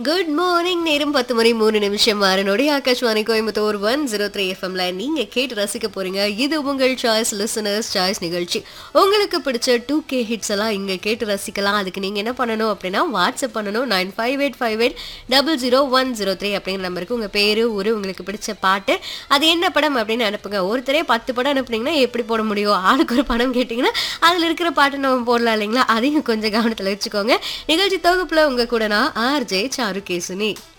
good morning நேரம் பத்து மணி மூணு நிமிஷம் மாறனோடி Akashvani Coimbatore one zero three எஃப்எம்ல நீங்க கேட்டு ரசிக்க போறீங்க இது உங்கள் சாய்ஸ் லிசனர்ஸ் சாய்ஸ் நிகழ்ச்சி உங்களுக்கு பிடிச்ச டூ கே ஹிட்ஸ் எல்லாம் இங்க கேட்டு ரசிக்கலாம் அதுக்கு நீங்க என்ன பண்ணணும் அப்படின்னா வாட்ஸ்அப் பண்ணணும் nine five eight five eight double zero one zero three அப்படிங்கிற நம்பருக்கு உங்க பேரு ஊரு உங்களுக்கு பிடிச்ச பாட்டு அது என்ன படம் அப்படின்னு அனுப்புங்க ஒருத்தரே பத்து படம் அனுப்புனீங்கன்னா எப்படி போட முடியும் ஆளுக்கு ஒரு படம் கேட்டிங்கன்னா அதுல இருக்கிற பாட்டு நம்ம போடலாம் இல்லைங்களா அதையும் கொஞ்சம் கவனத்துல வச்சுக்கோங்க நிகழ்ச்சி தொகுப்புல உங்க கூட நான் ஆர்ஜே சாரு கேசுனி